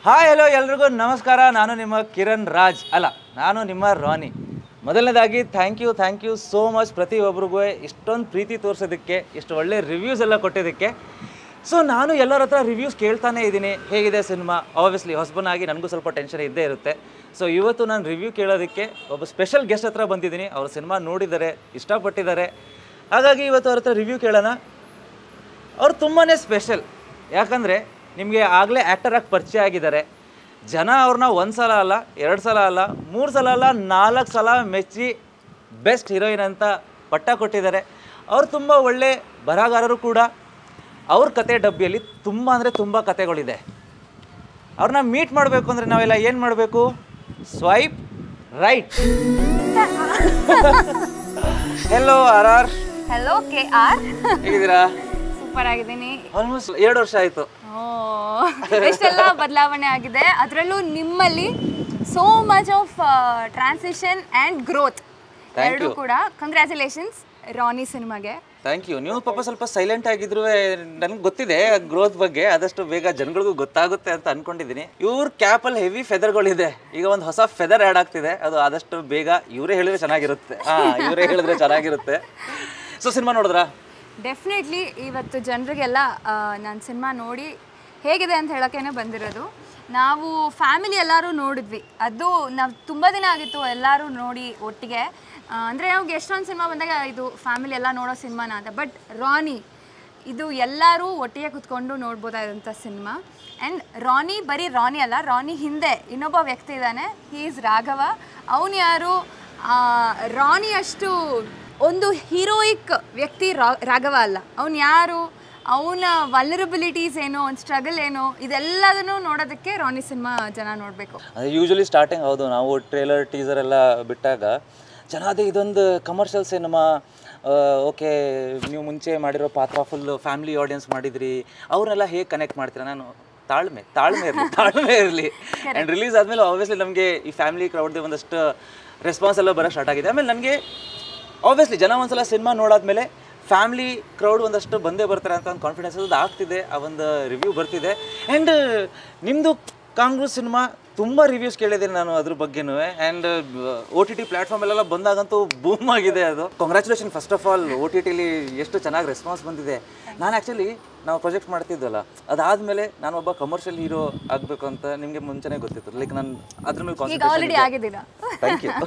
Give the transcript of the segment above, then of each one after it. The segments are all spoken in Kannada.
ಹಾಯ್ ಹಲೋ ಎಲ್ರಿಗೂ ನಮಸ್ಕಾರ ನಾನು ನಿಮ್ಮ ಕಿರಣ್ ರಾಜ್ ಅಲ್ಲ ನಾನು ನಿಮ್ಮ ರಾನಿ ಮೊದಲನೇದಾಗಿ thank you thank you so much ಪ್ರತಿಯೊಬ್ಬರಿಗೂ ಇಷ್ಟೊಂದು ಪ್ರೀತಿ ತೋರಿಸೋದಕ್ಕೆ ಇಷ್ಟು ಒಳ್ಳೆ ರಿವ್ಯೂಸ್ ಎಲ್ಲ ಕೊಟ್ಟಿದ್ದಕ್ಕೆ ಸೊ ನಾನು ಎಲ್ಲರ ಹತ್ರ ರಿವ್ಯೂಸ್ ಕೇಳ್ತಾನೆ ಇದ್ದೀನಿ ಹೇಗಿದೆ ಸಿನಿಮಾ ಆಬ್ವಿಯಸ್ಲಿ ಹೊಸಬನಾಗಿ ನನಗೂ ಸ್ವಲ್ಪ ಟೆನ್ಷನ್ ಇದ್ದೇ ಇರುತ್ತೆ ಸೊ ಇವತ್ತು ನಾನು ರಿವ್ಯೂ ಕೇಳೋದಕ್ಕೆ ಒಬ್ಬ ಸ್ಪೆಷಲ್ ಗೆಸ್ಟ್ ಹತ್ರ ಬಂದಿದ್ದೀನಿ ಅವ್ರ ಸಿನಿಮಾ ನೋಡಿದ್ದಾರೆ ಇಷ್ಟಪಟ್ಟಿದ್ದಾರೆ ಹಾಗಾಗಿ ಇವತ್ತು ಅವ್ರ ಹತ್ರ ರಿವ್ಯೂ ಕೇಳೋಣ ಅವ್ರು ತುಂಬಾ ಸ್ಪೆಷಲ್ ಯಾಕಂದರೆ ನಿಮಗೆ ಆಗಲೇ ಆ್ಯಕ್ಟರಾಗಿ ಪರಿಚಯ ಆಗಿದ್ದಾರೆ ಜನ ಅವ್ರನ್ನ ಒಂದು ಸಲ ಅಲ್ಲ ಎರಡು ಸಲ ಅಲ್ಲ ಮೂರು ಸಲ ಅಲ್ಲ ನಾಲ್ಕು ಸಲ ಮೆಚ್ಚಿ ಬೆಸ್ಟ್ ಹೀರೋಯಿನ್ ಅಂತ ಪಟ್ಟ ಕೊಟ್ಟಿದ್ದಾರೆ ಅವ್ರು ತುಂಬ ಒಳ್ಳೆ ಬರಹಗಾರರು ಕೂಡ ಅವ್ರ ಕತೆ ಡಬ್ಬಿಯಲ್ಲಿ ತುಂಬ ಅಂದರೆ ತುಂಬ ಕತೆಗಳಿದೆ ಅವ್ರನ್ನ ಮೀಟ್ ಮಾಡಬೇಕು ಅಂದರೆ ನಾವೆಲ್ಲ ಏನು ಮಾಡಬೇಕು swipe right hello R R hello K R ಹೇಗಿದ್ದೀರಾ ಸೂಪರ್ ಆಗಿದ್ದೀನಿ ಆಲ್ಮೋಸ್ಟ್ ಎರಡು ವರ್ಷ ಆಯಿತು ಓ ಎಷ್ಟೆಲ್ಲ ಬದಲಾವಣೆ ಆಗಿದೆ ಅದರಲ್ಲೂ ನಿಮ್ಮಲ್ಲಿ so much of transition and growth Thank ಎರಡೂ you. ಕೂಡ ಕಂಗ್ರ್ಯಾಚುಲೇಷನ್ಸ್ ರಾನಿ ಸಿನಿಮಾಗೆ ಥ್ಯಾಂಕ್ ಯು ನೀವು ಪಾಪ ಸ್ವಲ್ಪ ಸೈಲೆಂಟ್ ಆಗಿದ್ರು ನನಗೆ ಗೊತ್ತಿದೆ ಗ್ರೋತ್ ಬಗ್ಗೆ ಆದಷ್ಟು ಬೇಗ ಜನಗಳಿಗೂ ಗೊತ್ತಾಗುತ್ತೆ ಅಂತ ಅನ್ಕೊಂಡಿದ್ದೀನಿ ಇವ್ರ ಕ್ಯಾಪಲ್ಲಿ ಹೆವಿ ಫೆದರ್ಗಳಿದೆ ಈಗ ಒಂದು ಹೊಸ ಫೆದರ್ ಆ್ಯಡ್ ಆಗ್ತಿದೆ ಅದು ಆದಷ್ಟು ಬೇಗ ಇವರೇ ಹೇಳಿದ್ರೆ ಚೆನ್ನಾಗಿರುತ್ತೆ ಹಾಂ ಇವರೇ ಹೇಳಿದ್ರೆ ಚೆನ್ನಾಗಿರುತ್ತೆ ಸೊ ಸಿನಿಮಾ ನೋಡಿದ್ರಾ ಡೆಫಿನೆಟ್ಲಿ ಇವತ್ತು ಜನರಿಗೆಲ್ಲ ನಾನು ಸಿನಿಮಾ ನೋಡಿ ಹೇಗಿದೆ ಅಂತ ಹೇಳೋಕ್ಕೇನೆ ಬಂದಿರೋದು ನಾವು ಫ್ಯಾಮಿಲಿ ಎಲ್ಲರೂ ನೋಡಿದ್ವಿ ಅದು ನಾವು ತುಂಬ ದಿನ ಆಗಿತ್ತು ಎಲ್ಲರೂ ನೋಡಿ ಒಟ್ಟಿಗೆ ಅಂದರೆ ನಮ್ಗೆ ಎಷ್ಟೊಂದು ಸಿನಿಮಾ ಬಂದಾಗ ಇದು ಫ್ಯಾಮಿಲಿ ಎಲ್ಲ ನೋಡೋ ಸಿನಿಮಾನ ಅಂತ ಬಟ್ ರಾನಿ ಇದು ಎಲ್ಲರೂ ಒಟ್ಟಿಗೆ ಕುತ್ಕೊಂಡು ನೋಡ್ಬೋದಾದಂಥ ಸಿನಿಮಾ ಆ್ಯಂಡ್ ರಾನಿ ಬರೀ ರಾನಿ ಅಲ್ಲ ರಾನಿ ಹಿಂದೆ ಇನ್ನೊಬ್ಬ ವ್ಯಕ್ತಿ ಇದ್ದಾನೆ ಹೀ ಈಸ್ ರಾಘವ ಅವನು ಯಾರು ಆ, ರಾನಿ ಅಷ್ಟು ಒಂದು ಹೀರೋಯಿಕ್ ವ್ಯಕ್ತಿ ರಾ- ರಾಘವ ಅಲ್ಲ ಅವನು ಯಾರು ಅವನ ವಲ್ನರಬಿಲಿಟೀಸ್ ಏನು ಅವ್ನ ಸ್ಟ್ರಗಲ್ ಏನು ಇದೆಲ್ಲದನ್ನು ನೋಡೋದಕ್ಕೆ ರಾನಿ ಸಿನಿಮಾ ಜನ ನೋಡಬೇಕು ಯೂಶಲಿ ಸ್ಟಾರ್ಟಿಂಗ್ ಹೌದು ನಾವು ಟ್ರೇಲರ್ ಟೀಸರ್ ಎಲ್ಲ ಬಿಟ್ಟಾಗ ಜನ ಅದೇ ಇದೊಂದು ಕಮರ್ಷಿಯಲ್ ಸಿನಿಮಾ ಓಕೆ ನೀವು ಮುಂಚೆ ಮಾಡಿರೋ ಪಾತ್ರ ಫುಲ್ ಫ್ಯಾಮಿಲಿ ಆಡಿಯನ್ಸ್ ಮಾಡಿದ್ರಿ ಅವ್ರನ್ನೆಲ್ಲ ಹೇಗೆ ಕನೆಕ್ಟ್ ಮಾಡ್ತೀರಾ ನಾನು ತಾಳ್ಮೆ ತಾಳ್ಮೆ ಇರಲಿ ತಾಳ್ಮೆ ಇರಲಿ ಆ್ಯಂಡ್ ರಿಲೀಸ್ ಆದಮೇಲೆ ಆಬ್ವಿಯಸ್ಲಿ ನಮಗೆ ಈ ಫ್ಯಾಮಿಲಿ ಕ್ರೌಡ್ದು ಒಂದಷ್ಟು ರೆಸ್ಪಾನ್ಸ್ ಎಲ್ಲ ಬರೋಕ್ಕೆ ಸ್ಟಾರ್ಟ್ ಆಗಿದೆ ಆಮೇಲೆ ನನಗೆ ಆಬ್ವಿಯಸ್ಲಿ ಜನ ಒಂದ್ಸಲ ಸಿನಿಮಾ ನೋಡಾದ್ಮೇಲೆ ಫ್ಯಾಮಿಲಿ ಕ್ರೌಡ್ ಒಂದಷ್ಟು ಬಂದೇ ಬರ್ತಾರೆ ಅಂತ ಒಂದು ಕಾನ್ಫಿಡೆನ್ಸ್ ಅದು ಆಗ್ತಿದೆ ಆ ಒಂದು ರಿವ್ಯೂ ಬರ್ತಿದೆ ಆ್ಯಂಡ್ ನಿಮ್ಮದು ಕಾಂಗ್ರೆಸ್ ಸಿನಿಮಾ ತುಂಬ ರಿವ್ಯೂಸ್ ಕೇಳಿದ್ದೀನಿ ನಾನು ಅದ್ರ ಬಗ್ಗೆನೂ ಆ್ಯಂಡ್ ಓ ಟಿ ಟಿ ಪ್ಲ್ಯಾಟ್ಫಾರ್ಮಲ್ಲೆಲ್ಲ ಬಂದಾಗಂತೂ ಬೂಮ್ ಆಗಿದೆ ಅದು congratulation first of all O T ಟಿಲಿ ಎಷ್ಟು ಚೆನ್ನಾಗಿ ರೆಸ್ಪಾನ್ಸ್ ಬಂದಿದೆ ನಾನು ಆ್ಯಕ್ಚುಲಿ ನಾವು ಪ್ರಾಜೆಕ್ಟ್ ಮಾಡ್ತಿದ್ವಲ್ಲ ಅದಾದಮೇಲೆ ನಾನು ಒಬ್ಬ ಕಮರ್ಷಿಯಲ್ ಹೀರೋ ಆಗಬೇಕು ಅಂತ ನಿಮಗೆ ಮುಂಚೆನೇ ಗೊತ್ತಿತ್ತು ಲೈಕ್ ನಾನು ಅದ್ರ ಮೇಲೆ ಈಗ ಆಲ್ರೆಡಿ ಆಗಿದ್ದೀರಾ ಥ್ಯಾಂಕ್ ಯು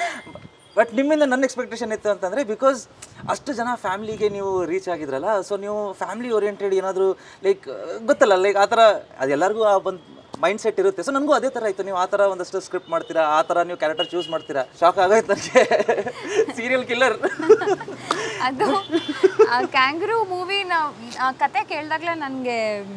ಬಟ್ ನಿಮ್ಮಿಂದ ನನ್ನ ಎಕ್ಸ್ಪೆಕ್ಟೇಷನ್ ಇತ್ತು ಅಂತಂದರೆ ಬಿಕಾಸ್ ಅಷ್ಟು ಜನ ಫ್ಯಾಮ್ಲಿಗೆ ನೀವು ರೀಚ್ ಆಗಿದ್ರಲ್ಲ ಸೊ ನೀವು ಫ್ಯಾಮಿಲಿ ಓರಿಯೆಂಟೆಡ್ ಏನಾದರೂ ಲೈಕ್ ಗೊತ್ತಲ್ಲ ಲೈಕ್ ಆ ಥರ ಅದೆಲ್ಲರಿಗೂ ಆ ಒಂದು ಮೈಂಡ್ ಸೆಟ್ ಇರುತ್ತೆ ಸೊ ನನಗೂ ಅದೇ ಥರ ಇತ್ತು ನೀವು ಆ ಥರ ಒಂದಷ್ಟು ಸ್ಕ್ರಿಪ್ಟ್ ಮಾಡ್ತೀರಾ ಆ ಥರ ನೀವು ಕ್ಯಾರೆಕ್ಟರ್ ಚೂಸ್ ಮಾಡ್ತೀರಾ ಶಾಕ್ ಆಗೋಯ್ತು ನನಗೆ ಸೀರಿಯಲ್ ಕಿಲ್ಲರ್ ಅದು ಕ್ಯಾಂಗ್ರೂ ಮೂವಿ ನಾವು ಆ ಕತೆ ಕೇಳಿದಾಗಲೇ ನನಗೆ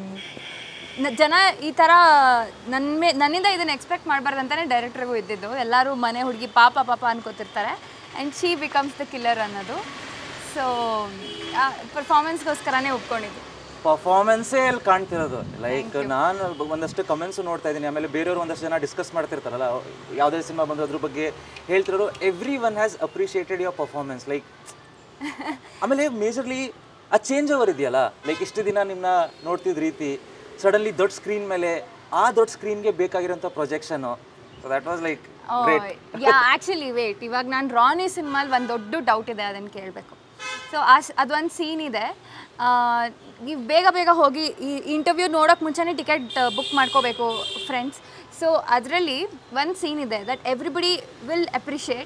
ಜನ ಈ ಥರ ನನ್ನ ಮೇ ನನ್ನಿಂದ ಇದನ್ನು ಎಕ್ಸ್ಪೆಕ್ಟ್ ಮಾಡಬಾರ್ದು ಅಂತಲೇ ಡೈರೆಕ್ಟ್ರಿಗೂ ಇದ್ದಿದ್ದು ಎಲ್ಲರೂ ಮನೆ ಹುಡುಗಿ ಪಾಪ ಪಾಪ ಅನ್ಕೋತಿರ್ತಾರೆ and she becomes the killer ಅನ್ನೋದು ಸೊ ಪರ್ಫಾರ್ಮೆನ್ಸ್ಗೋಸ್ಕರನೇ ಒಪ್ಕೊಂಡಿದ್ದು ಪರ್ಫಾರ್ಮೆನ್ಸೇ ಅಲ್ಲಿ ಕಾಣ್ತಿರೋದು ಲೈಕ್ ನಾನು ಒಂದಷ್ಟು ಕಮೆಂಟ್ಸು ನೋಡ್ತಾ ಇದ್ದೀನಿ ಆಮೇಲೆ ಬೇರೆಯವರು ಒಂದಷ್ಟು ಜನ ಡಿಸ್ಕಸ್ ಮಾಡ್ತಿರ್ತಾರಲ್ಲ ಯಾವುದೇ ಸಿನಿಮಾ ಬಂದು ಅದ್ರ ಬಗ್ಗೆ ಹೇಳ್ತಿರೋರು every one has appreciated your performance like ಆಮೇಲೆ ಮೇಜರ್ಲಿ ಆ ಚೇಂಜ್ ಓವರ್ ಇದೆಯಲ್ಲ ಲೈಕ್ ಇಷ್ಟು ದಿನ ನಿಮ್ಮನ್ನ ನೋಡ್ತಿದ್ದ ರೀತಿ ಸಡನ್ಲಿ ದೊಡ್ಡ ಸ್ಕ್ರೀನ್ ಮೇಲೆ ಆ ದೊಡ್ಡ ಸ್ಕ್ರೀನ್ಗೆ ಬೇಕಾಗಿರೋಂಥ projection so that was like yeah actually wait ಇವಾಗ ನಾನು ರಾನಿ ಸಿನಿಮಾಲ್ ಒಂದು ದೊಡ್ಡ ಡೌಟ್ ಇದೆ ಅದನ್ನು ಕೇಳಬೇಕು ಸೊ ಆ ಅದೊಂದು ಸೀನ್ ಇದೆ ನೀವು ಬೇಗ ಬೇಗ ಹೋಗಿ ಈ ಇಂಟರ್ವ್ಯೂ ನೋಡೋಕೆ ಮುಂಚೆನೇ ಟಿಕೆಟ್ ಬುಕ್ ಮಾಡ್ಕೋಬೇಕು ಫ್ರೆಂಡ್ಸ್ ಸೊ ಅದರಲ್ಲಿ ಒಂದು ಸೀನ್ ಇದೆ that everybody will appreciate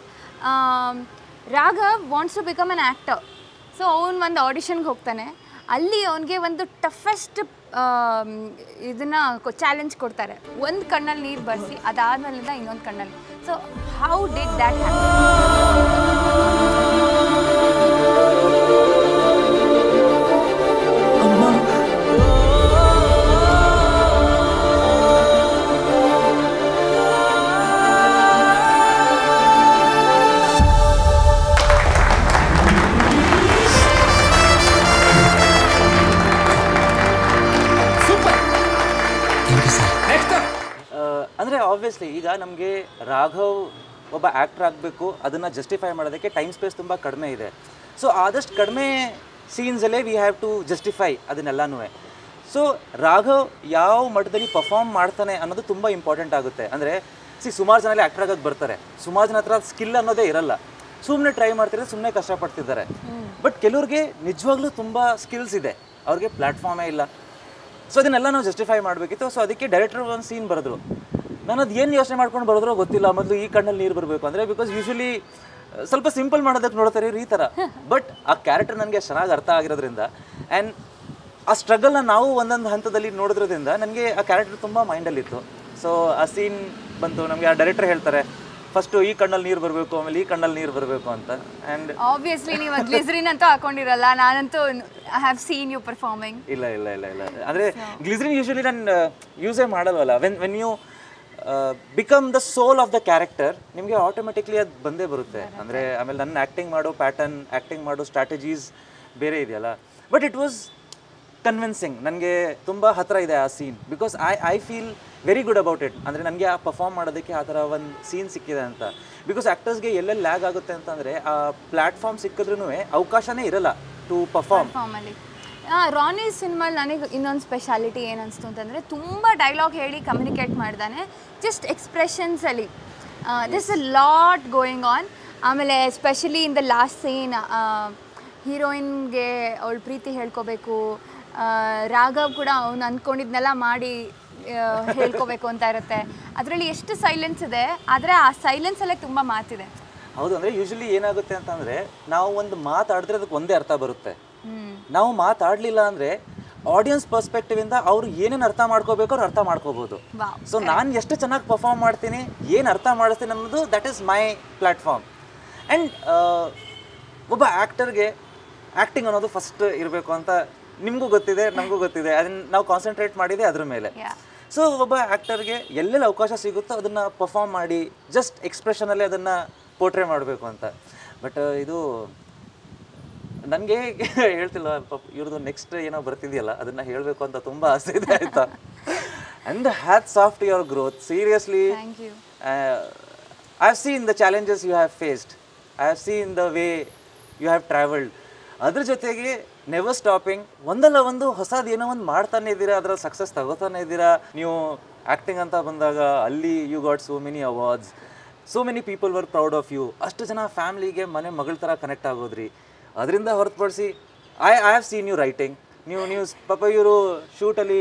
Raghav wants to become an actor so ಅವ್ನು ಒಂದು ಆಡಿಷನ್ಗೆ ಹೋಗ್ತಾನೆ ಅಲ್ಲಿ ಅವನಿಗೆ ಒಂದು ಟಫೆಸ್ಟ್ ಇದನ್ನ ಚಾಲೆಂಜ್ ಕೊಡ್ತಾರೆ ಒಂದು ಕಣ್ಣಲ್ಲಿ ನೀರು ಬರ್ಸಿ ಅದಾದ್ಮೇಲಿಂದ ಇನ್ನೊಂದು ಕಣ್ಣಲ್ಲಿ so how did that happen ಅಂದರೆ ಆಬ್ವಿಯಸ್ಲಿ ಈಗ ನಮಗೆ ರಾಘವ್ ಒಬ್ಬ ಆ್ಯಕ್ಟ್ರ್ ಆಗಬೇಕು ಅದನ್ನು ಜಸ್ಟಿಫೈ ಮಾಡೋದಕ್ಕೆ ಟೈಮ್ ಸ್ಪೇಸ್ ತುಂಬ ಕಡಿಮೆ ಇದೆ ಸೊ ಆದಷ್ಟು ಕಡಿಮೆ ಸೀನ್ಸಲ್ಲೇ ವಿ ಹ್ಯಾವ್ ಟು ಜಸ್ಟಿಫೈ ಅದನ್ನೆಲ್ಲನೂ ಸೊ ರಾಘವ್ ಯಾವ ಮಟ್ಟದಲ್ಲಿ ಪರ್ಫಾರ್ಮ್ ಮಾಡ್ತಾನೆ ಅನ್ನೋದು ತುಂಬ ಇಂಪಾರ್ಟೆಂಟ್ ಆಗುತ್ತೆ ಅಂದರೆ ಸಿ ಸುಮಾರು ಜನ ಆ್ಯಕ್ಟರ್ ಆಗೋಕ್ಕೆ ಬರ್ತಾರೆ ಸುಮಾರು ಜನ ಹತ್ರ ಸ್ಕಿಲ್ ಅನ್ನೋದೇ ಇರಲ್ಲ ಸುಮ್ಮನೆ ಟ್ರೈ ಮಾಡ್ತಿದ್ರೆ ಸುಮ್ಮನೆ ಕಷ್ಟಪಡ್ತಿದ್ದಾರೆ ಬಟ್ ಕೆಲವ್ರಿಗೆ ನಿಜವಾಗ್ಲೂ ತುಂಬ ಸ್ಕಿಲ್ಸ್ ಇದೆ ಅವ್ರಿಗೆ ಪ್ಲ್ಯಾಟ್ಫಾರ್ಮೇ ಇಲ್ಲ ಸೊ ಅದನ್ನೆಲ್ಲ ನಾವು ಜಸ್ಟಿಫೈ ಮಾಡಬೇಕಿತ್ತು ಸೊ ಅದಕ್ಕೆ ಡೈರೆಕ್ಟರ್ ಒಂದು ಸೀನ್ ಬರೆದ್ರು ನಾನು ಅದು ಏನು ಯೋಚನೆ ಮಾಡ್ಕೊಂಡು ಬರೋದ್ರೋ ಗೊತ್ತಿಲ್ಲ ಮೊದಲು ಈ ಕಣ್ಣಲ್ಲಿ ನೀರು ಬರಬೇಕು ಅಂದರೆ ಬಿಕಾಸ್ ಯೂಶಲಿ ಸ್ವಲ್ಪ ಸಿಂಪಲ್ ಮಾಡೋದಕ್ಕೆ ನೋಡ್ತಾರೆ ಇವ್ರು ಈ ಥರ ಬಟ್ ಆ ಕ್ಯಾರೆಕ್ಟರ್ ನನಗೆ ಚೆನ್ನಾಗಿ ಅರ್ಥ ಆಗಿರೋದ್ರಿಂದ ಆ್ಯಂಡ್ ಆ ಸ್ಟ್ರಗಲ್ನ ನಾವು ಒಂದೊಂದು ಹಂತದಲ್ಲಿ ನೋಡಿದ್ರಿಂದ ನನಗೆ ಆ ಕ್ಯಾರೆಕ್ಟರ್ ತುಂಬ ಮೈಂಡಲ್ಲಿತ್ತು ಸೊ ಆ ಸೀನ್ ಬಂತು ನಮಗೆ ಆ ಡೈರೆಕ್ಟರ್ ಹೇಳ್ತಾರೆ ಫಸ್ಟು ಈ ಕಣ್ಣಲ್ಲಿ ನೀರು ಬರಬೇಕು ಆಮೇಲೆ ಈ ಕಣ್ಣಲ್ಲಿ ನೀರು ಬರಬೇಕು ಅಂತ ಆ್ಯಂಡ್ ಆಬ್ವಿಯಸ್ಲಿ ನೀವು ಗ್ಲಿಸರಿನ್ ಅಂತೂ ಹಾಕೊಂಡಿರಲ್ಲ ನಾನಂತೂ I have seen you performing ಇಲ್ಲ ಇಲ್ಲ ಇಲ್ಲ ಇಲ್ಲ ಅಂದರೆ ಗ್ಲಿಸರಿನ್ ಯೂಶಲಿ ನಾನು ಯೂಸೇ ಮಾಡಲ್ವಲ್ಲ when when you become the soul of the character ನಿಮಗೆ ಆಟೋಮೆಟಿಕ್ಲಿ ಅದು ಬಂದೇ ಬರುತ್ತೆ ಅಂದರೆ ಆಮೇಲೆ ನನ್ನ ಆ್ಯಕ್ಟಿಂಗ್ ಮಾಡೋ ಪ್ಯಾಟರ್ನ್ ಆ್ಯಕ್ಟಿಂಗ್ ಮಾಡೋ ಸ್ಟ್ರಾಟಜೀಸ್ ಬೇರೆ ಇದೆಯಲ್ಲ ಬಟ್ ಇಟ್ ವಾಸ್ ಕನ್ವಿನ್ಸಿಂಗ್ ನನಗೆ ತುಂಬ ಹತ್ರ ಇದೆ ಆ scene because I I feel very good about it ಅಂದರೆ ನನಗೆ ಆ ಪರ್ಫಾರ್ಮ್ ಮಾಡೋದಕ್ಕೆ ಆ ಥರ ಒಂದು ಸೀನ್ ಸಿಕ್ಕಿದೆ ಅಂತ ಬಿಕಾಸ್ ಆ್ಯಕ್ಟರ್ಸ್ಗೆ ಎಲ್ಲೆಲ್ಲಿ ಲ್ಯಾಗ್ ಆಗುತ್ತೆ ಅಂತಂದರೆ ಆ ಪ್ಲ್ಯಾಟ್ಫಾರ್ಮ್ ಸಿಕ್ಕಿದ್ರೂ ಅವಕಾಶನೇ ಇರಲ್ಲ ಟು ಪರ್ಫಾರ್ಮ್ ಫಾರ್ಮಲ್ಲಿ ರಾನಿ ಸಿನಿಮಲ್ಲಿ ನನಗೆ ಇನ್ನೊಂದು ಸ್ಪೆಷಾಲಿಟಿ ಏನು ಅನಿಸ್ತು ಅಂತಂದರೆ ತುಂಬ ಡೈಲಾಗ್ ಹೇಳಿ ಕಮ್ಯುನಿಕೇಟ್ ಮಾಡ್ದಾನೆ ಜಸ್ಟ್ ಎಕ್ಸ್ಪ್ರೆಷನ್ಸಲ್ಲಿ this a lot going on ಆಮೇಲೆ especially in the last scene ಹೀರೋಯಿನ್ಗೆ ಅವಳು ಪ್ರೀತಿ ಹೇಳ್ಕೋಬೇಕು ಆ, ರಾಘವ್ ಕೂಡ ಅವ್ನು ಅಂದ್ಕೊಂಡಿದ್ನೆಲ್ಲ ಮಾಡಿ ಆ, ಹೇಳ್ಕೋಬೇಕು ಅಂತ ಇರುತ್ತೆ ಅದರಲ್ಲಿ ಎಷ್ಟು ಸೈಲೆನ್ಸ್ ಇದೆ ಆದರೆ ಆ ಸೈಲೆನ್ಸಲ್ಲೇ ತುಂಬ ಮಾತಿದೆ ಹೌದು ಅಂದರೆ ಯೂಶಲಿ ಏನಾಗುತ್ತೆ ಅಂತಂದರೆ ನಾವು ಒಂದು ಮಾತಾಡಿದ್ರೆ ಅದಕ್ಕೆ ಒಂದೇ ಅರ್ಥ ಬರುತ್ತೆ ಹ್ಞೂ ನಾವು ಮಾತಾಡಲಿಲ್ಲ ಅಂದರೆ ಆಡಿಯನ್ಸ್ ಪರ್ಸ್ಪೆಕ್ಟಿವಿಂದ ಅವ್ರು ಏನೇನು ಅರ್ಥ ಮಾಡ್ಕೋಬೇಕು ಅವ್ರು ಅರ್ಥ ಮಾಡ್ಕೋಬೋದು ವಾವ್ ಸೊ ನಾನು ಎಷ್ಟು ಚೆನ್ನಾಗಿ ಪರ್ಫಾರ್ಮ್ ಮಾಡ್ತೀನಿ ಏನು ಅರ್ಥ ಮಾಡಿಸ್ತೀನಿ ಅನ್ನೋದು that is my platform and ಒಬ್ಬ ಆ್ಯಕ್ಟರ್ಗೆ ಆ್ಯಕ್ಟಿಂಗ್ ಅನ್ನೋದು ಫಸ್ಟ್ ಇರಬೇಕು ಅಂತ ನಿಮಗೂ ಗೊತ್ತಿದೆ ನಮಗೂ ಗೊತ್ತಿದೆ ಅದನ್ನು ನಾವು ಕಾನ್ಸಂಟ್ರೇಟ್ ಮಾಡಿದೆ ಅದ್ರ ಮೇಲೆ ಯಾ ಸೊ ಒಬ್ಬ ಆ್ಯಕ್ಟರ್ಗೆ ಎಲ್ಲೆಲ್ಲಿ ಅವಕಾಶ ಸಿಗುತ್ತೋ ಅದನ್ನು ಪರ್ಫಾರ್ಮ್ ಮಾಡಿ ಜಸ್ಟ್ ಎಕ್ಸ್ಪ್ರೆಷನಲ್ಲಿ ಅದನ್ನು ಪೋರ್ಟ್ರೇ ಮಾಡಬೇಕು ಅಂತ ಬಟ್ ಇದು ನನಗೆ ಹೇಳ್ತಿಲ್ಲ ಪಾಪ ಇವ್ರದ್ದು ನೆಕ್ಸ್ಟ್ ಏನೋ ಬರ್ತಿದೆಯಲ್ಲ ಅದನ್ನು ಹೇಳಬೇಕು ಅಂತ ತುಂಬ ಆಸೆ ಇದೆ ಆಯಿತಾ ಆ್ಯಂಡ್ ಹ್ಯಾಟ್ ಸಾಫ್ಟ್ your growth seriously thank you I have seen the challenges you have faced I have seen the way you have travelled ಅದ್ರ ಜೊತೆಗೆ ನೆವರ್ ಸ್ಟಾಪಿಂಗ್ ಒಂದಲ್ಲ ಒಂದು ಹೊಸದು ಏನೋ ಒಂದು ಮಾಡ್ತಾನೆ ಇದ್ದೀರಾ ಅದರ ಸಕ್ಸಸ್ ತಗೋತಾನೆ ಇದ್ದೀರಾ ನೀವು ಆ್ಯಕ್ಟಿಂಗ್ ಅಂತ ಬಂದಾಗ ಅಲ್ಲಿ you got so many awards so many people were proud of you ಅಷ್ಟು ಜನ ಫ್ಯಾಮ್ಲಿಗೆ ಮನೆ ಮಗಳ ಥರ ಕನೆಕ್ಟ್ ಆಗೋದ್ರಿ ಅದರಿಂದ ಹೊರತುಪಡಿಸಿ I I have seen you writing ನೀವು ನೀವು ಪಾಪ ಇವರು ಶೂಟಲ್ಲಿ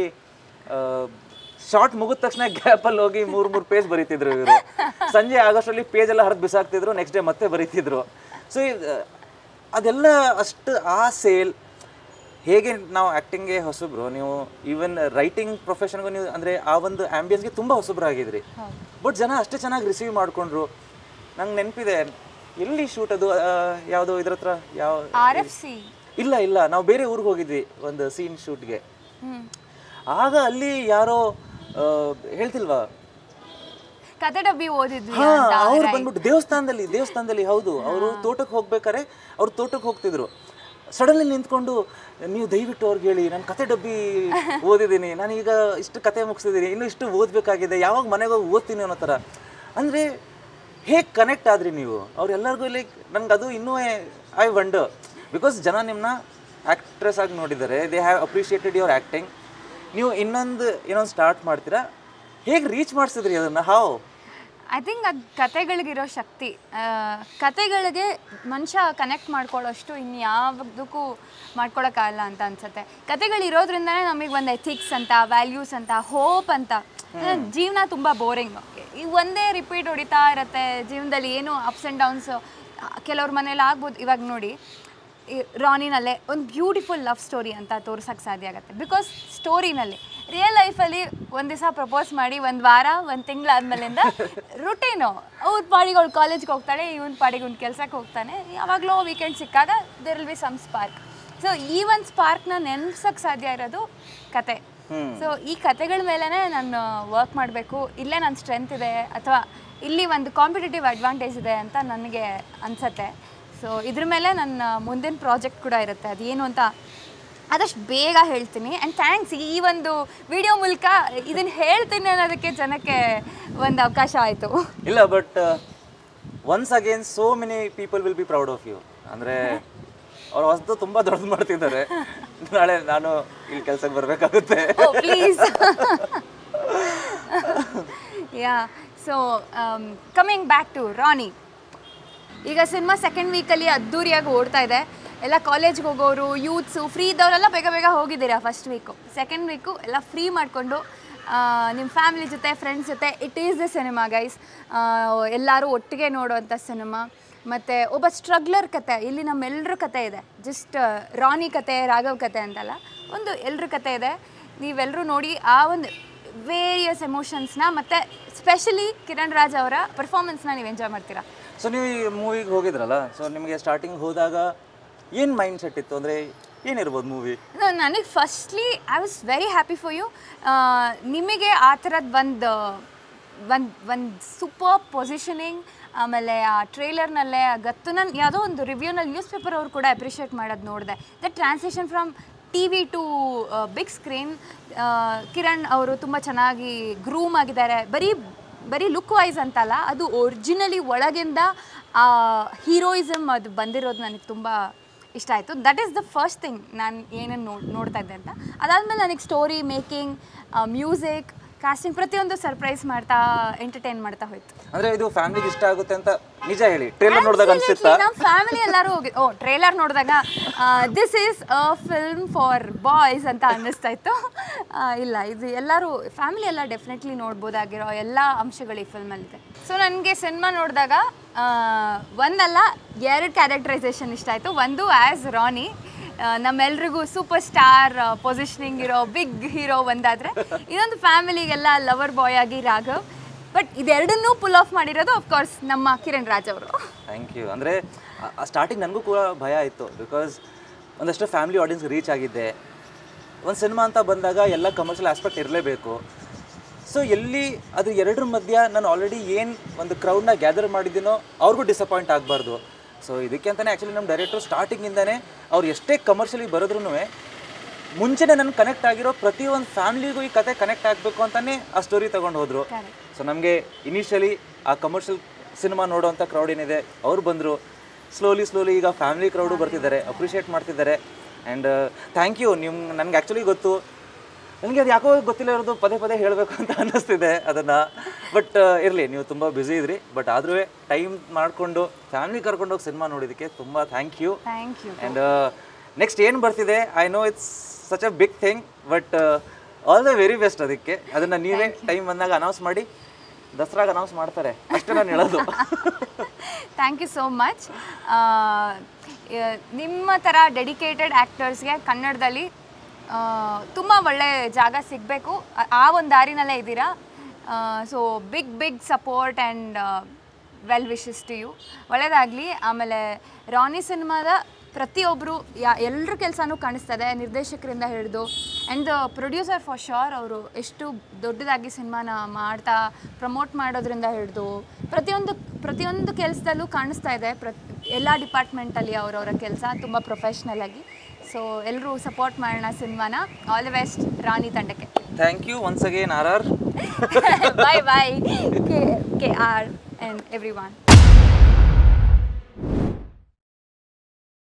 ಶಾರ್ಟ್ ಮುಗಿದ ತಕ್ಷಣ ಗ್ಯಾಪಲ್ಲಿ ಹೋಗಿ ಮೂರು ಮೂರು ಪೇಜ್ ಬರೀತಿದ್ರು ಇವರು ಸಂಜೆ ಆಗೋಷ್ಟರಲ್ಲಿ ಪೇಜ್ ಎಲ್ಲ ಹರಿದು ಬಿಸಾಕ್ತಿದ್ರು ನೆಕ್ಸ್ಟ್ ಡೇ ಮತ್ತೆ ಬರೀತಿದ್ರು ಸೊ ಅದೆಲ್ಲ ಅಷ್ಟು ಆ ಸೇಲ್ ಹೇಗೆ ನಾವು ಆ್ಯಕ್ಟಿಂಗ್ಗೆ ಹೊಸಬ್ರು ನೀವು ಈವನ್ ರೈಟಿಂಗ್ ಪ್ರೊಫೆಷನ್ಗೂ ನೀವು ಅಂದರೆ ಆ ಒಂದು ಆ್ಯಂಬಿಯನ್ಸ್ಗೆ ತುಂಬ ಹೊಸಬ್ರಾಗಿದ್ರಿ ಬಟ್ ಜನ ಅಷ್ಟೇ ಚೆನ್ನಾಗಿ ರಿಸೀವ್ ಮಾಡಿಕೊಂಡ್ರು ನಂಗೆ ನೆನಪಿದೆ ಎಲ್ಲಿ ಶೂಟ್ ಅದು ಯಾವುದೋ ಇದ್ರ ಹತ್ರ ಯಾವ ಆರ್ ಎಫ್ ಸಿ ಇಲ್ಲ ಇಲ್ಲ ನಾವು ಬೇರೆ ಊರಿಗೆ ಹೋಗಿದ್ವಿ ಒಂದು ಸೀನ್ ಶೂಟ್ಗೆ ಹ್ಮ್ ಆಗ ಅಲ್ಲಿ ಯಾರೋ ಆ, ಹೇಳ್ತಿಲ್ವಾ ಕತೆ ಡಬ್ಬಿ ಓದಿದ್ವಿ ಹಾ ಅಂತ ಅವ್ರು ಬಂದ್ಬಿಟ್ಟು ದೇವಸ್ಥಾನದಲ್ಲಿ ದೇವಸ್ಥಾನದಲ್ಲಿ ಹೌದು ಅವರು ತೋಟಕ್ಕೆ ಹೋಗ್ಬೇಕಾರೆ ಅವ್ರು ತೋಟಕ್ಕೆ ಹೋಗ್ತಿದ್ರು ಸಡನ್ಲಿ ನಿಂತ್ಕೊಂಡು ನೀವು ದಯವಿಟ್ಟು ಅವ್ರಿಗೆ ಹೇಳಿ ನಾನು ಕತೆ ಡಬ್ಬಿ ಓದಿದ್ದೀನಿ ನಾನು ಈಗ ಇಷ್ಟು ಕತೆ ಮುಗಿಸಿದ್ದೀನಿ ಇನ್ನು ಇಷ್ಟು ಓದಬೇಕಾಗಿದೆ ಯಾವಾಗ ಮನೆಗೆ ಹೋಗಿ ಓದ್ತೀನಿ ಅನ್ನೋ ಥರ ಅಂದರೆ ಹೇಗೆ ಕನೆಕ್ಟ್ ಆದ್ರಿ ನೀವು ಅವ್ರೆಲ್ಲರಿಗೂ ಲೈಕ್ ನನ್ಗೆ ಅದು ಇನ್ನೂ ಐ ವಂಡ ಬಿಕಾಸ್ ಜನ ನಿಮ್ಮನ್ನ ಆ್ಯಕ್ಟ್ರೆಸ್ ಆಗಿ ನೋಡಿದ್ದಾರೆ they have appreciated your acting ನೀವು ಇನ್ನೊಂದು ಇನ್ನೊಂದು ಸ್ಟಾರ್ಟ್ ಮಾಡ್ತೀರಾ ಹೇಗೆ ರೀಚ್ ಮಾಡಿಸಿದ್ರಿ ಅದನ್ನು ಹಾವ್ ಐ ಥಿಂಕ್ ಅದು ಕತೆಗಳಿಗಿರೋ ಶಕ್ತಿ ಆ, ಕತೆಗಳಿಗೆ ಮನುಷ್ಯ ಕನೆಕ್ಟ್ ಮಾಡ್ಕೊಳ್ಳೋಷ್ಟು ಇನ್ಯಾವುದಕ್ಕೂ ಮಾಡ್ಕೊಳಕ್ಕಾಗಲ್ಲ ಅಂತ ಅನ್ಸುತ್ತೆ ಕತೆಗಳಿರೋದ್ರಿಂದನೇ ನಮಗೆ ಒಂದು ಎಥಿಕ್ಸ್ ಅಂತ ವ್ಯಾಲ್ಯೂಸ್ ಅಂತ ಹೋಪ್ ಅಂತ ಜೀವನ ತುಂಬ ಬೋರಿಂಗ್ ಈ ಒಂದೇ ರಿಪೀಟ್ ಹೊಡಿತಾ ಇರತ್ತೆ ಜೀವನದಲ್ಲಿ ಏನು ಅಪ್ಸ್ ಆ್ಯಂಡ್ ಡೌನ್ಸ್ ಕೆಲವ್ರ ಮನೇಲಿ ಆಗ್ಬೋದು ಇವಾಗ ನೋಡಿ ಈ ರಾನಿನಲ್ಲೇ ಒಂದು ಬ್ಯೂಟಿಫುಲ್ ಲವ್ ಸ್ಟೋರಿ ಅಂತ ತೋರ್ಸಕ್ಕೆ ಸಾಧ್ಯ ಆಗುತ್ತೆ ಬಿಕಾಸ್ ಸ್ಟೋರಿನಲ್ಲಿ ರಿಯಲ್ ಲೈಫಲ್ಲಿ ಒಂದು ದಿವಸ ಪ್ರಪೋಸ್ ಮಾಡಿ ಒಂದು ವಾರ ಒಂದು ತಿಂಗಳಾದ್ಮೇಲಿಂದ ರುಟೀನು ಅವ್ರ ಪಾಡಿಗೆ ಅವಳು ಕಾಲೇಜ್ಗೆ ಹೋಗ್ತಾಳೆ ಇವನ್ ಪಾಡಿಗೆ ಒಂದು ಕೆಲ್ಸಕ್ಕೆ ಹೋಗ್ತಾನೆ ಯಾವಾಗಲೂ ವೀಕೆಂಡ್ ಸಿಕ್ಕಾಗ there will be some spark so ಈ ಒಂದು ಸ್ಪಾರ್ಕ್ನ ನೆನ್ಸಕ್ಕೆ ಸಾಧ್ಯ ಇರೋದು ಕತೆ ಸೊ ಈ ಕತೆಗಳ ಮೇಲೇ ನಾನು ವರ್ಕ್ ಮಾಡಬೇಕು ಇಲ್ಲೇ ನನ್ನ ಸ್ಟ್ರೆಂತ್ ಇದೆ ಅಥವಾ ಇಲ್ಲಿ ಒಂದು ಕಾಂಪಿಟೇಟಿವ್ ಅಡ್ವಾಂಟೇಜ್ ಇದೆ ಅಂತ ನನಗೆ ಅನ್ಸತ್ತೆ ಸೊ ಇದ್ರ ಮೇಲೆ ನನ್ನ ಮುಂದಿನ ಪ್ರಾಜೆಕ್ಟ್ ಕೂಡ ಇರುತ್ತೆ ಅದೇನು ಅಂತ ಆದಷ್ಟು ಬೇಗ ಹೇಳ್ತೀನಿ ಆ್ಯಂಡ್ ಥ್ಯಾಂಕ್ಸ್ ಈ ಒಂದು ವಿಡಿಯೋ ಮೂಲಕ ಇದನ್ನು ಹೇಳ್ತೀನಿ ಅನ್ನೋದಕ್ಕೆ ಜನಕ್ಕೆ ಒಂದು ಅವಕಾಶ ಆಯಿತು ಇಲ್ಲ but once again so many people will be proud of you ಅಂದರೆ ಅವ್ರು ಹೊಸದು ತುಂಬ ದೊಡ್ಡದು ಮಾಡ್ತಿದ್ದಾರೆ ನಾಳೆ ನಾನು ಇಲ್ಲಿ ಕೆಲ್ಸಕ್ಕೆ ಬರಬೇಕಾಗುತ್ತೆ oh please yeah so coming back to Rani ಈಗ ಸಿನಿಮಾ ಸೆಕೆಂಡ್ ವೀಕಲ್ಲಿ ಅದ್ದೂರಿಯಾಗಿ ಓಡ್ತಾ ಇದೆ ಎಲ್ಲ ಕಾಲೇಜ್ಗೆ ಹೋಗೋರು ಯೂತ್ಸು ಫ್ರೀ ಇದ್ದವರೆಲ್ಲ ಬೇಗ ಬೇಗ ಹೋಗಿದ್ದೀರಾ ಫಸ್ಟ್ ವೀಕು ಸೆಕೆಂಡ್ ವೀಕು ಎಲ್ಲ ಫ್ರೀ ಮಾಡಿಕೊಂಡು ನಿಮ್ಮ ಫ್ಯಾಮಿಲಿ ಜೊತೆ ಫ್ರೆಂಡ್ಸ್ ಜೊತೆ it is the cinema guys ಎಲ್ಲರೂ ಒಟ್ಟಿಗೆ ನೋಡುವಂಥ ಸಿನಿಮಾ ಮತ್ತು ಒಬ್ಬ ಸ್ಟ್ರಗ್ಲರ್ ಕತೆ ಇಲ್ಲಿ ನಮ್ಮೆಲ್ಲರ ಕತೆ ಇದೆ ಜಸ್ಟ್ ರಾನಿ ಕತೆ ರಾಘವ್ ಕತೆ ಅಂತಲ್ಲ ಒಂದು ಎಲ್ಲರ ಕತೆ ಇದೆ ನೀವೆಲ್ಲರೂ ನೋಡಿ ಆ ಒಂದು ವೇರಿಯಸ್ ಎಮೋಷನ್ಸ್ನ ಮತ್ತು ಸ್ಪೆಷಲಿ ಕಿರಣ್ ರಾಜ್ ಅವರ ಪರ್ಫಾರ್ಮೆನ್ಸ್ನ ನೀವು ಎಂಜಾಯ್ ಮಾಡ್ತೀರಾ ಸೊ ನೀವು ಈ ಮೂವಿಗೆ ಹೋಗಿದ್ರಲ್ಲ ಸೊ ನಿಮಗೆ ಸ್ಟಾರ್ಟಿಂಗ್ ಹೋದಾಗ ಏನು ಮೈಂಡ್ ಸೆಟ್ ಇತ್ತು ಅಂದರೆ ಏನಿರ್ಬೋದು ಮೂವಿ ನನಗೆ firstly I was very happy for you ನಿಮಗೆ ಆ ಥರದ್ದು ಒಂದು ಒಂದು ಒಂದು ಸೂಪರ್ ಪೊಸಿಷನಿಂಗ್ ಆಮೇಲೆ ಆ ಟ್ರೇಲರ್ನಲ್ಲೇ ಗತ್ತು ನಾನು ಯಾವುದೋ ಒಂದು ರಿವ್ಯೂನಲ್ಲಿ ನ್ಯೂಸ್ ಪೇಪರ್ ಅವ್ರು ಕೂಡ ಅಪ್ರಿಷಿಯೇಟ್ ಮಾಡೋದು ನೋಡಿದೆ the translation from T V to big screen Kiran ಅವರು ತುಂಬ ಚೆನ್ನಾಗಿ ಗ್ರೂಮ್ ಆಗಿದ್ದಾರೆ ಬರೀ ಬರೀ ಲುಕ್ ವೈಸ್ ಅಂತಲ್ಲ ಅದು ಒರಿಜಿನಲಿ ಒಳಗಿಂದ ಆ ಹೀರೋಯಿಸಮ್ ಅದು ಬಂದಿರೋದು ನನಗೆ ತುಂಬ ಇಷ್ಟ ಆಯಿತು that is the first thing ನಾನು ಏನನ್ನು ನೋಡ್ ನೋಡ್ತಾ ಇದ್ದೆ ಅಂತ ಅದಾದಮೇಲೆ ನನಗೆ ಸ್ಟೋರಿ ಮೇಕಿಂಗ್ ಮ್ಯೂಸಿಕ್ ಕಾಸ್ಟಿಂಗ್ ಪ್ರತಿಯೊಂದು ಸರ್ಪ್ರೈಸ್ ಮಾಡ್ತಾ ಎಂಟರ್ಟೈನ್ ಮಾಡ್ತಾ ಹೋಯ್ತು ಅಂದರೆ ಇದು ಫ್ಯಾಮಿಲಿಗೆ ಇಷ್ಟ ಆಗುತ್ತೆ ಅಂತ ನಿಜ ಹೇಳಿ ಟ್ರೇಲರ್ ನೋಡಿದಾಗ ಅನ್ಸುತ್ತಾ ನಮ್ಮ ಫ್ಯಾಮಿಲಿ ಎಲ್ಲರೂ ಹೋಗಿ ಓ ಟ್ರೇಲರ್ ನೋಡಿದಾಗ this is a film for boys ಅಂತ ಅನ್ನಿಸ್ತಾ ಇತ್ತು ಆ, ಇಲ್ಲ ಇದು ಎಲ್ಲರೂ ಫ್ಯಾಮಿಲಿ ಎಲ್ಲ ಡೆಫಿನೆಟ್ಲಿ ನೋಡ್ಬೋದಾಗಿರೋ ಎಲ್ಲ ಅಂಶಗಳು ಈ ಫಿಲ್ಮಲ್ಲಿದೆ ಸೊ ನನಗೆ ಸಿನಿಮಾ ನೋಡಿದಾಗ ಒಂದಲ್ಲ ಎರಡು ಕ್ಯಾರೆಕ್ಟರೈಸೇಷನ್ ಇಷ್ಟ ಆಯಿತು ಒಂದು ಆ್ಯಸ್ ರಾನಿ ಆ, ನಮ್ಮೆಲ್ರಿಗೂ ಸೂಪರ್ ಸ್ಟಾರ್ ಪೊಸಿಷನಿಂಗ್ ಇರೋ ಬಿಗ್ ಹೀರೋ ಒಂದಾದರೆ ಇನ್ನೊಂದು ಫ್ಯಾಮಿಲಿಗೆಲ್ಲ ಲವರ್ ಬಾಯ್ ಆಗಿ ರಾಘವ್ ಬಟ್ ಇದೆರಡನ್ನೂ ಪುಲ್ ಆಫ್ ಮಾಡಿರೋದು ಅಫ್ಕೋರ್ಸ್ ನಮ್ಮ ಕಿರಣ್ ರಾಜ್ ಅವರು ಥ್ಯಾಂಕ್ ಯು ಅಂದರೆ ಸ್ಟಾರ್ಟಿಂಗ್ ನನಗೂ ಕೂಡ ಭಯ ಇತ್ತು ಬಿಕಾಸ್ ಒಂದಷ್ಟು ಫ್ಯಾಮಿಲಿ ಆಡಿಯನ್ಸ್ಗೆ ರೀಚ್ ಆಗಿದ್ದೆ ಒಂದು ಸಿನಿಮಾ ಅಂತ ಬಂದಾಗ ಎಲ್ಲ ಕಮರ್ಷಿಯಲ್ ಆಸ್ಪೆಕ್ಟ್ ಇರಲೇಬೇಕು ಸೊ ಎಲ್ಲಿ ಅದು ಎರಡರ ಮಧ್ಯ ನಾನು ಆಲ್ರೆಡಿ ಏನು ಒಂದು ಕ್ರೌಡ್ನ ಗ್ಯಾದರ್ ಮಾಡಿದ್ದೀನೋ ಅವ್ರಿಗೂ ಡಿಸಪಾಯಿಂಟ್ ಆಗಬಾರ್ದು ಸೊ ಇದಕ್ಕೆ ಅಂತಲೇ ಆ್ಯಕ್ಚುಲಿ ನಮ್ಮ ಡೈರೆಕ್ಟ್ರು ಸ್ಟಾರ್ಟಿಂಗಿಂದನೇ ಅವ್ರು ಎಷ್ಟೇ ಕಮರ್ಷಿಯಲಿ ಬರೋದ್ರೂ ಮುಂಚೆನೇ ನನ್ನ ಕನೆಕ್ಟ್ ಆಗಿರೋ ಪ್ರತಿಯೊಂದು ಫ್ಯಾಮಿಲಿಗೂ ಈ ಕತೆ ಕನೆಕ್ಟ್ ಆಗಬೇಕು ಅಂತಲೇ ಆ ಸ್ಟೋರಿ ತೊಗೊಂಡು ಹೋದರು ಸೊ ನಮಗೆ ಇನಿಷಿಯಲಿ ಆ ಕಮರ್ಷಿಯಲ್ ಸಿನಿಮಾ ನೋಡೋವಂಥ ಕ್ರೌಡ್ ಏನಿದೆ ಅವ್ರು ಬಂದರು ಸ್ಲೋಲಿ ಸ್ಲೋಲಿ ಈಗ ಫ್ಯಾಮಿಲಿ ಕ್ರೌಡು ಬರ್ತಿದ್ದಾರೆ ಅಪ್ರಿಷಿಯೇಟ್ ಮಾಡ್ತಿದ್ದಾರೆ ಆ್ಯಂಡ್ ಥ್ಯಾಂಕ್ ಯು ನಿಮ್ ನನಗೆ ಆ್ಯಕ್ಚುಲಿ ಗೊತ್ತು ನನಗೆ ಅದು ಯಾಕೋ ಗೊತ್ತಿಲ್ಲ ಇರೋದು ಪದೇ ಪದೇ ಹೇಳಬೇಕು ಅಂತ ಅನ್ನಿಸ್ತಿದೆ ಅದನ್ನು ಬಟ್ ಇರಲಿ ನೀವು ತುಂಬ ಬ್ಯುಸಿ ಇದ್ರಿ ಬಟ್ ಆದ್ರೂ ಟೈಮ್ ಮಾಡಿಕೊಂಡು ಫ್ಯಾಮಿಲಿ ಕರ್ಕೊಂಡು ಹೋಗಿ ಸಿನಿಮಾ ನೋಡಿದ್ದಕ್ಕೆ ತುಂಬ thank you thank you and next ಏನು ಬರ್ತಿದೆ I know it's such a big thing but all the very best ಅದಕ್ಕೆ ಅದನ್ನು ನೀವೇ ಟೈಮ್ ಬಂದಾಗ ಅನೌನ್ಸ್ ಮಾಡಿ ದಸರಾಗ ಅನೌನ್ಸ್ ಮಾಡ್ತಾರೆ ಅಷ್ಟೇ ನಾನು ಹೇಳೋದು ಥ್ಯಾಂಕ್ ಯು ಸೋ ಮಚ್ ನಿಮ್ಮ ಥರ ಡೆಡಿಕೇಟೆಡ್ ಆ್ಯಕ್ಟರ್ಸ್ಗೆ ಕನ್ನಡದಲ್ಲಿ ತುಂಬ ಒಳ್ಳೆ ಜಾಗ ಸಿಗಬೇಕು ಆ ಒಂದು ದಾರಿನಲ್ಲೇ ಇದ್ದೀರಾ so big big support and well wishes to you ಒಳ್ಳೆಯದಾಗಲಿ ಆಮೇಲೆ ರಾನಿ ಸಿನಿಮಾದ ಪ್ರತಿಯೊಬ್ಬರು ಯಾ ಎಲ್ಲರ ಕೆಲಸನೂ ಕಾಣಿಸ್ತದೆ ನಿರ್ದೇಶಕರಿಂದ ಹಿಡಿದು and the producer for sure ಅವರು ಎಷ್ಟು ದೊಡ್ಡದಾಗಿ ಸಿನಿಮಾನ ಮಾಡ್ತಾ ಪ್ರಮೋಟ್ ಮಾಡೋದ್ರಿಂದ ಹಿಡಿದು ಪ್ರತಿಯೊಂದು ಪ್ರತಿಯೊಂದು ಕೆಲಸದಲ್ಲೂ ಕಾಣಿಸ್ತಾ ಇದೆ ಪ್ರತ್ ಎಲ್ಲ ಡಿಪಾರ್ಟ್ಮೆಂಟಲ್ಲಿ ಅವರವರ ಕೆಲಸ ತುಂಬ ಪ್ರೊಫೆಷ್ನಲ್ ಆಗಿ ಸೊ ಎಲ್ಲರೂ ಸಪೋರ್ಟ್ ಮಾಡೋಣ ಸಿನಿಮಾನ ಆಲ್ ದಿ ಬೆಸ್ಟ್ ರಾಣಿ ತಂಡಕ್ಕೆ thank you once again R R bye bye K K R and every one